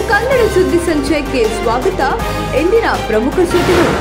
ಕನ್ನಡ ಸುದ್ದಿ ಸಂಚಯಕ್ಕೆ ಸ್ವಾಗತ ಇಂದಿನ ಪ್ರಮುಖ ಸುದ್ದಿಗಳು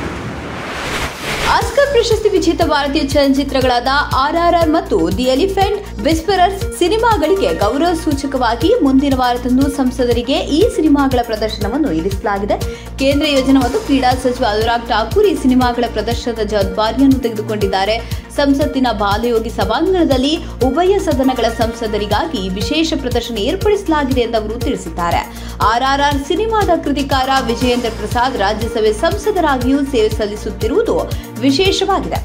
ಆಸ್ಕರ್ ಪ್ರಶಸ್ತಿ ವಿಜೇತ ಭಾರತೀಯ ಚಲನಚಿತ್ರಗಳಾದ ಆರ್ಆರ್ಆರ್ ಮತ್ತು ದಿ ಎಲಿಫೆಂಟ್ ವಿಸ್ಪರರ್ಸ್ ಸಿನಿಮಾಗಳಿಗೆ ಗೌರವ ಸೂಚಕವಾಗಿ ಮುಂದಿನ ವಾರದಂದು ಸಂಸದರಿಗೆ ಈ ಸಿನಿಮಾಗಳ ಪ್ರದರ್ಶನವನ್ನು ಇರಿಸಲಾಗಿದೆ ಕೇಂದ್ರ ಯೋಜನಾ ಮತ್ತು ಕ್ರೀಡಾ ಸಚಿವ ಅನುರಾಗ್ ಠಾಕೂರ್ ಈ ಸಿನಿಮಾಗಳ ಪ್ರದರ್ಶನದ ಜವಾಬ್ದಾರಿಯನ್ನು ತೆಗೆದುಕೊಂಡಿದ್ದಾರೆ ಸಂಸತ್ತಿನ ಬಾಲಯೋಗಿ ಸಭಾಂಗಣದಲ್ಲಿ ಉಭಯ ಸದನಗಳ ಸಂಸದರಿಗಾಗಿ ವಿಶೇಷ ಪ್ರದರ್ಶನ ಏರ್ಪಡಿಸಲಾಗಿದೆ ಎಂದು ಅವರು ತಿಳಿಸಿದ್ದಾರೆ ಆರ್ಆರ್ಆರ್ ಸಿನಿಮಾದ ಕೃತಿಕಾರ ವಿಜಯೇಂದ್ರ ಪ್ರಸಾದ್ ರಾಜ್ಯಸಭೆ ಸಂಸದರಾಗಿಯೂ ಸೇವೆ ಸಲ್ಲಿಸುತ್ತಿರುವುದು ವಿಶೇಷವಾಗಿದೆ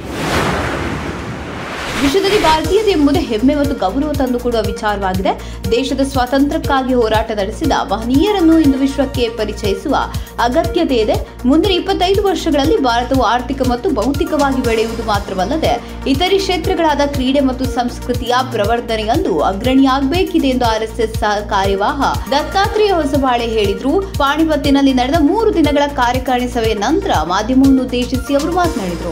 ವಿಶ್ವದಲ್ಲಿ ಭಾರತೀಯತೆ ಎಂಬುದು ಹೆಮ್ಮೆ ಮತ್ತು ಗೌರವ ತಂದುಕೊಡುವ ವಿಚಾರವಾಗಿದೆ ದೇಶದ ಸ್ವಾತಂತ್ರ್ಯಕ್ಕಾಗಿ ಹೋರಾಟ ನಡೆಸಿದ ಮಹನೀಯರನ್ನು ಇಂದು ವಿಶ್ವಕ್ಕೆ ಪರಿಚಯಿಸುವ ಅಗತ್ಯತೆ ಇದೆ ಮುಂದಿನ ಇಪ್ಪತ್ತೈದು ವರ್ಷಗಳಲ್ಲಿ ಭಾರತವು ಆರ್ಥಿಕ ಮತ್ತು ಭೌತಿಕವಾಗಿ ಬೆಳೆಯುವುದು ಮಾತ್ರವಲ್ಲದೆ ಇತರೆ ಕ್ಷೇತ್ರಗಳಾದ ಕ್ರೀಡೆ ಮತ್ತು ಸಂಸ್ಕೃತಿಯ ಪ್ರವರ್ಧನೆಯಲ್ಲೂ ಅಗ್ರಣಿಯಾಗಬೇಕಿದೆ ಎಂದು ಆರ್ಎಸ್ಎಸ್ ಸಹ ಕಾರ್ಯವಾಹ ದತ್ತಾತ್ರೇಯ ಹೊಸಬಾಳೆ ಹೇಳಿದ್ರು ಪಾಣಿಪತ್ತಿನಲ್ಲಿ ನಡೆದ ಮೂರು ದಿನಗಳ ಕಾರ್ಯಕಾರಿಣಿ ಸಭೆಯ ನಂತರ ಮಾಧ್ಯಮವನ್ನು ಉದ್ದೇಶಿಸಿ ಅವರು ಮಾತನಾಡಿದರು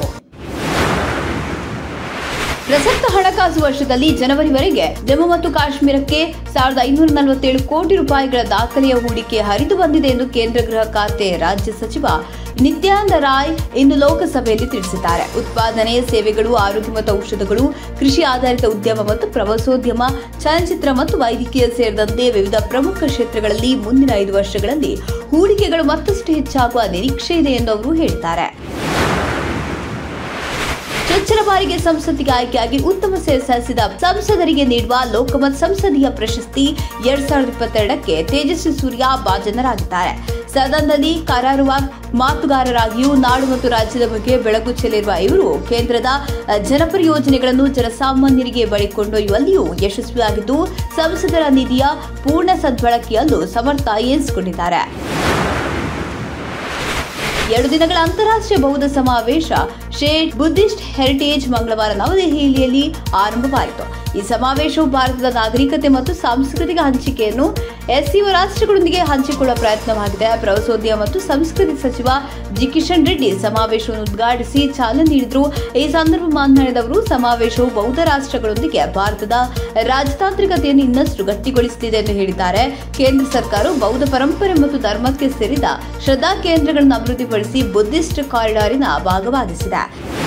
ಪ್ರಸಕ್ತ ಹಣಕಾಸು ವರ್ಷದಲ್ಲಿ ಜನವರಿವರೆಗೆ ಜಮ್ಮು ಮತ್ತು ಕಾಶ್ಮೀರಕ್ಕೆ ಸಾವಿರದ ಐನೂರ ನಲವತ್ತೇಳು ಕೋಟಿ ರೂಪಾಯಿಗಳ ದಾಖಲೆಯ ಹೂಡಿಕೆ ಹರಿದು ಬಂದಿದೆ ಎಂದು ಕೇಂದ್ರ ಗೃಹ ಖಾತೆ ರಾಜ್ಯ ಸಚಿವ ನಿತ್ಯಾನಂದ ರಾಯ್ ಇಂದು ಲೋಕಸಭೆಯಲ್ಲಿ ತಿಳಿಸಿದ್ದಾರೆ ಉತ್ಪಾದನೆ ಸೇವೆಗಳು ಆರೋಗ್ಯ ಮತ್ತು ಔಷಧಗಳು ಕೃಷಿ ಆಧಾರಿತ ಉದ್ಯಮ ಮತ್ತು ಪ್ರವಾಸೋದ್ಯಮ ಚಲನಚಿತ್ರ ಮತ್ತು ವೈದ್ಯಕೀಯ ಸೇರಿದಂತೆ ವಿವಿಧ ಪ್ರಮುಖ ಕ್ಷೇತ್ರಗಳಲ್ಲಿ ಮುಂದಿನ ಐದು ವರ್ಷಗಳಲ್ಲಿ ಹೂಡಿಕೆಗಳು ಮತ್ತಷ್ಟು ಹೆಚ್ಚಾಗುವ ನಿರೀಕ್ಷೆ ಇದೆ ಎಂದು ಅವರು ಹೇಳಿದ್ದಾರೆ ಚೊಚ್ಚಲ ಬಾರಿಗೆ ಸಂಸತ್ತಿಗೆ ಆಯ್ಕೆಯಾಗಿ ಉತ್ತಮ ಸೇವೆ ಸಲ್ಲಿಸಿದ ಸಂಸದರಿಗೆ ನೀಡುವ ಲೋಕಮತ್ ಸಂಸದೀಯ ಪ್ರಶಸ್ತಿ ಎರಡ್ ಸಾವಿರದ ಇಪ್ಪತ್ತೆರಡಕ್ಕೆ ತೇಜಸ್ವಿ ಸೂರ್ಯ ಭಾಜನರಾಗಿದ್ದಾರೆ ಸದನದಲ್ಲಿ ಕರಾರುವಾಗ್ ಮಾತುಗಾರರಾಗಿಯೂ ನಾಡು ಮತ್ತು ರಾಜ್ಯದ ಬಗ್ಗೆ ಬೆಳಕು ಚೆಲ್ಲಿರುವ ಇವರು ಕೇಂದ್ರದ ಜನಪರ ಯೋಜನೆಗಳನ್ನು ಜನಸಾಮಾನ್ಯರಿಗೆ ಬಳಿ ಕೊಂಡೊಯ್ಯುವಲ್ಲಿಯೂ ಯಶಸ್ವಿಯಾಗಿದ್ದು ಸಂಸದರ ನಿಧಿಯ ಪೂರ್ಣ ಸದ್ಬಳಕೆಯಲ್ಲೂ ಸಮರ್ಥ ಎನಿಸಿಕೊಂಡಿದ್ದಾರೆ ಎರಡು ದಿನಗಳ ಅಂತಾರಾಷ್ಟ್ರೀಯ ಬೌದ್ಧ ಸಮಾವೇಶ ಶೇಡ್ ಬುದ್ಧಿಸ್ಟ್ ಹೆರಿಟೇಜ್ ಮಂಗಳವಾರ ನವದೆಹಲಿಯಲ್ಲಿ ಆರಂಭವಾಯಿತು ಈ ಸಮಾವೇಶವು ಭಾರತದ ನಾಗರಿಕತೆ ಮತ್ತು ಸಾಂಸ್ಕೃತಿಕ ಹಂಚಿಕೆಯನ್ನು ಎಸ್ಸಿಒ ರಾಷ್ಟ್ರಗಳೊಂದಿಗೆ ಹಂಚಿಕೊಳ್ಳುವ ಪ್ರಯತ್ನವಾಗಿದೆ ಪ್ರವಾಸೋದ್ಯಮ ಮತ್ತು ಸಂಸ್ಕೃತಿ ಸಚಿವ ಜಿ ಕಿಶನ್ ರೆಡ್ಡಿ ಸಮಾವೇಶವನ್ನು ಉದ್ಘಾಟಿಸಿ ಚಾಲನೆ ನೀಡಿದರು ಈ ಸಂದರ್ಭ ಮಾತನಾಡಿದ ಅವರು ಸಮಾವೇಶವು ಬೌದ್ಧ ರಾಷ್ಟ್ರಗಳೊಂದಿಗೆ ಭಾರತದ ರಾಜತಾಂತ್ರಿಕತೆಯನ್ನು ಇನ್ನಷ್ಟು ಗಟ್ಟಿಗೊಳಿಸಲಿದೆ ಎಂದು ಹೇಳಿದ್ದಾರೆ ಕೇಂದ್ರ ಸರ್ಕಾರವು ಬೌದ್ಧ ಪರಂಪರೆ ಮತ್ತು ಧರ್ಮಕ್ಕೆ ಸೇರಿದ ಶ್ರದ್ಧಾ ಕೇಂದ್ರಗಳನ್ನು ಅಭಿವೃದ್ಧಿಪಡಿಸಿ ಬುದ್ಧಿಸ್ಟ್ ಕಾರಿಡಾರಿನ ಭಾಗವಾಗಿಸಿದೆ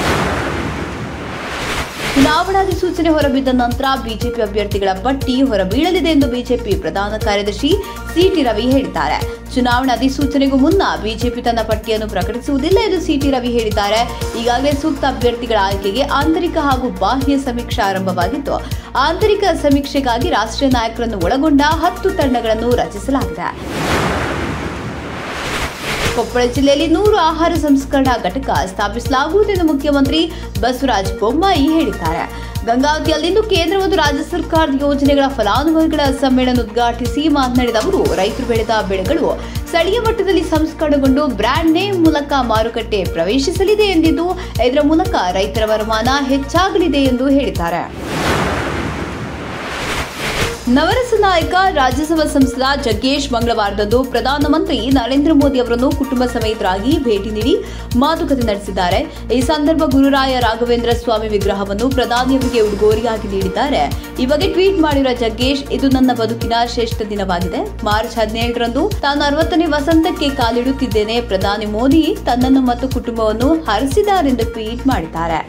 ಚುನಾವಣಾ ಅಧಿಸೂಚನೆ ಹೊರಬಿದ್ದ ನಂತರ ಬಿಜೆಪಿ ಅಭ್ಯರ್ಥಿಗಳ ಪಟ್ಟಿ ಹೊರಬೀಳಲಿದೆ ಎಂದು ಬಿಜೆಪಿ ಪ್ರಧಾನ ಕಾರ್ಯದರ್ಶಿ ಸಿಟಿ ರವಿ ಹೇಳಿದ್ದಾರೆ ಚುನಾವಣಾ ಅಧಿಸೂಚನೆಗೂ ಮುನ್ನ ಬಿಜೆಪಿ ತನ್ನ ಪಟ್ಟಿಯನ್ನು ಪ್ರಕಟಿಸುವುದಿಲ್ಲ ಎಂದು ಸಿಟಿ ರವಿ ಹೇಳಿದ್ದಾರೆ ಈಗಾಗಲೇ ಸೂಕ್ತ ಅಭ್ಯರ್ಥಿಗಳ ಆಯ್ಕೆಗೆ ಆಂತರಿಕ ಹಾಗೂ ಬಾಹ್ಯ ಸಮೀಕ್ಷೆ ಆರಂಭವಾಗಿದ್ದು ಆಂತರಿಕ ಸಮೀಕ್ಷೆಗಾಗಿ ರಾಷ್ಟ್ರೀಯ ನಾಯಕರನ್ನು ಒಳಗೊಂಡ ಹತ್ತು ತಂಡಗಳನ್ನು ರಚಿಸಲಾಗಿದೆ ಕೊಪ್ಪಳ ಜಿಲ್ಲೆಯಲ್ಲಿ ನೂರು ಆಹಾರ ಸಂಸ್ಕರಣಾ ಘಟಕ ಸ್ಥಾಪಿಸಲಾಗುವುದೆಂದು ಮುಖ್ಯಮಂತ್ರಿ ಬಸವರಾಜ ಬೊಮ್ಮಾಯಿ ಹೇಳಿದ್ದಾರೆ ಗಂಗಾವತಿಯಲ್ಲಿಂದು ಕೇಂದ್ರ ಮತ್ತು ರಾಜ್ಯ ಸರ್ಕಾರದ ಯೋಜನೆಗಳ ಫಲಾನುಭವಿಗಳ ಸಮ್ಮೇಳನ ಉದ್ಘಾಟಿಸಿ ಮಾತನಾಡಿದ ಅವರು ರೈತರು ಬೆಳೆದ ಬೆಳೆಗಳು ಸ್ಥಳೀಯ ಮಟ್ಟದಲ್ಲಿ ಸಂಸ್ಕರಣೆಗೊಂಡು ಬ್ರ್ಯಾಂಡ್ ನೇಮ್ ಮೂಲಕ ಮಾರುಕಟ್ಟೆ ಪ್ರವೇಶಿಸಲಿದೆ ಎಂದಿದ್ದು ಇದರ ಮೂಲಕ ರೈತರ ವರಮಾನ ಹೆಚ್ಚಾಗಲಿದೆ ಎಂದು ಹೇಳಿದ್ದಾರೆ ನವರಸ ನಾಯಕ ರಾಜ್ಯಸಭಾ ಸಂಸದ ಜಗ್ಗೇಶ್ ಮಂಗಳವಾರದಂದು ಪ್ರಧಾನಮಂತ್ರಿ ನರೇಂದ್ರ ಮೋದಿ ಅವರನ್ನು ಕುಟುಂಬ ಸಮೇತರಾಗಿ ಭೇಟಿ ನೀಡಿ ಮಾತುಕತೆ ನಡೆಸಿದ್ದಾರೆ ಈ ಸಂದರ್ಭ ಗುರುರಾಯ ರಾಘವೇಂದ್ರ ಸ್ವಾಮಿ ವಿಗ್ರಹವನ್ನು ಪ್ರಧಾನಿಯವರಿಗೆ ಉಡುಗೊರೆಯಾಗಿ ನೀಡಿದ್ದಾರೆ ಈ ಬಗ್ಗೆ ಟ್ವೀಟ್ ಮಾಡಿರುವ ಜಗ್ಗೇಶ್ ಇದು ನನ್ನ ಬದುಕಿನ ಶ್ರೇಷ್ಠ ದಿನವಾಗಿದೆ ಮಾರ್ಚ್ ಹದಿನೇಳರಂದು ತಾನು ಅರವತ್ತನೇ ವಸಂತಕ್ಕೆ ಕಾಲಿಡುತ್ತಿದ್ದೇನೆ ಪ್ರಧಾನಿ ಮೋದಿ ತನ್ನನ್ನು ಮತ್ತು ಕುಟುಂಬವನ್ನು ಹರಿಸಿದ್ದಾರೆಂದು ಟ್ವೀಟ್ ಮಾಡಿದ್ದಾರೆ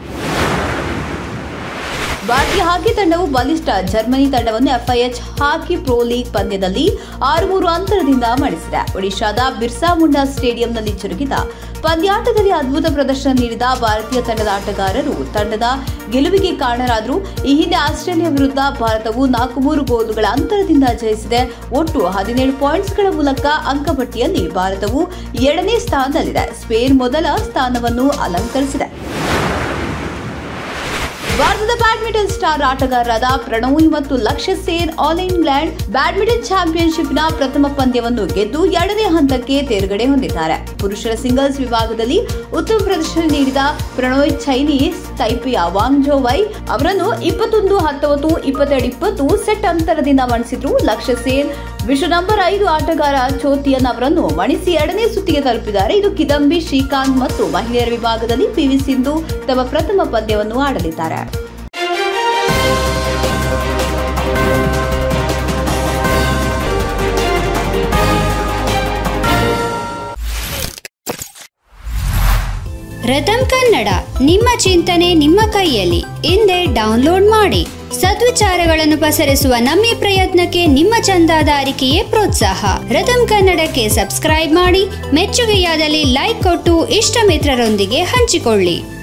ಭಾರತೀಯ ಹಾಕಿ ತಂಡವು ಬಲಿಷ್ಠ ಜರ್ಮನಿ ತಂಡವನ್ನು ಎಫ್ಐಎಚ್ ಹಾಕಿ ಪ್ರೋ ಲೀಗ್ ಪಂದ್ಯದಲ್ಲಿ ಆರು ಮೂರು ಅಂತರದಿಂದ ಮಣಿಸಿದೆ ಒಡಿಶಾದ ಬಿರ್ಸಾ ಮುಂಡಾ ಸ್ಟೇಡಿಯಂನಲ್ಲಿ ಜರುಗಿದ ಪಂದ್ಯಾಟದಲ್ಲಿ ಅದ್ಭುತ ಪ್ರದರ್ಶನ ನೀಡಿದ ಭಾರತೀಯ ತಂಡದ ಆಟಗಾರರು ತಂಡದ ಗೆಲುವಿಗೆ ಕಾರಣರಾದರು ಈ ಹಿಂದೆ ಆಸ್ಟ್ರೇಲಿಯಾ ವಿರುದ್ಧ ಭಾರತವು ನಾಲ್ಕು ಮೂರು ಗೋಲುಗಳ ಅಂತರದಿಂದ ಜಯಿಸಿದೆ ಒಟ್ಟು ಹದಿನೇಳು ಪಾಯಿಂಟ್ಸ್ಗಳ ಮೂಲಕ ಅಂಕಪಟ್ಟಿಯಲ್ಲಿ ಭಾರತವು ಎರಡನೇ ಸ್ಥಾನದಲ್ಲಿದೆ ಸ್ಪೇನ್ ಮೊದಲ ಸ್ಥಾನವನ್ನು ಅಲಂಕರಿಸಿದೆ ಭಾರತದ ಬ್ಯಾಡ್ಮಿಂಟನ್ ಸ್ಟಾರ್ ಆಟಗಾರರಾದ ಪ್ರಣೋಯ್ ಮತ್ತು Lakshya Sen all England badminton ಚಾಂಪಿಯನ್ಶಿಪ್ನ ಪ್ರಥಮ ಪಂದ್ಯವನ್ನು ಗೆದ್ದು ಎರಡನೇ ಹಂತಕ್ಕೆ ತೇರ್ಗಡೆ ಹೊಂದಿದ್ದಾರೆ ಪುರುಷರ ಸಿಂಗಲ್ಸ್ ವಿಭಾಗದಲ್ಲಿ ಉತ್ತಮ ಪ್ರದರ್ಶನ ನೀಡಿದ ಪ್ರಣೋಯ್ ಚೈನೀಸ್ ತೈಪಿಯ ವಾಂಗ್ ಜೋ ವೈ ಅವರನ್ನು ಇಪ್ಪತ್ತೊಂದು ಹತ್ತೊಂಬತ್ತು ಇಪ್ಪತ್ತೆರಡು ಇಪ್ಪತ್ತು ಸೆಟ್ ಅಂತರದಿಂದ ಮಣಿಸಿದ್ರು ಲಕ್ಷ್ಯ ಸೇನ್ ವಿಶ್ವ ನಂಬರ್ ಐದು ಆಟಗಾರ ಚೋತಿಯನ್ ಅವರನ್ನು ಮಣಿಸಿ ಎರಡನೇ ಸುತ್ತಿಗೆ ತಲುಪಿದ್ದಾರೆ ಇದು ಕಿದಂಬಿ ಶ್ರೀಕಾಂತ್ ಮತ್ತು ಮಹಿಳೆಯರ ವಿಭಾಗದಲ್ಲಿ ಪಿವಿ ಸಿಂಧು ತಮ್ಮ ಪ್ರಥಮ ಪಂದ್ಯವನ್ನು ಆಡಲಿದ್ದಾರೆ ರಥಂ ಕನ್ನಡ ನಿಮ್ಮ ಚಿಂತನೆ ನಿಮ್ಮ ಕೈಯಲ್ಲಿ ಹಿಂದೆ ಡೌನ್ಲೋಡ್ ಮಾಡಿ ಸದ್ವಿಚಾರಗಳನ್ನು ಪಸರಿಸುವ ನಮ್ಮ ಈ ಪ್ರಯತ್ನಕ್ಕೆ ನಿಮ್ಮ ಚಂದಾದಾರಿಕೆಯೇ ಪ್ರೋತ್ಸಾಹ ರಥಂ ಕನ್ನಡಕ್ಕೆ ಸಬ್ಸ್ಕ್ರೈಬ್ ಮಾಡಿ ಮೆಚ್ಚುಗೆಯಾದಲ್ಲಿ ಲೈಕ್ ಕೊಟ್ಟು ಇಷ್ಟ ಮಿತ್ರರೊಂದಿಗೆ ಹಂಚಿಕೊಳ್ಳಿ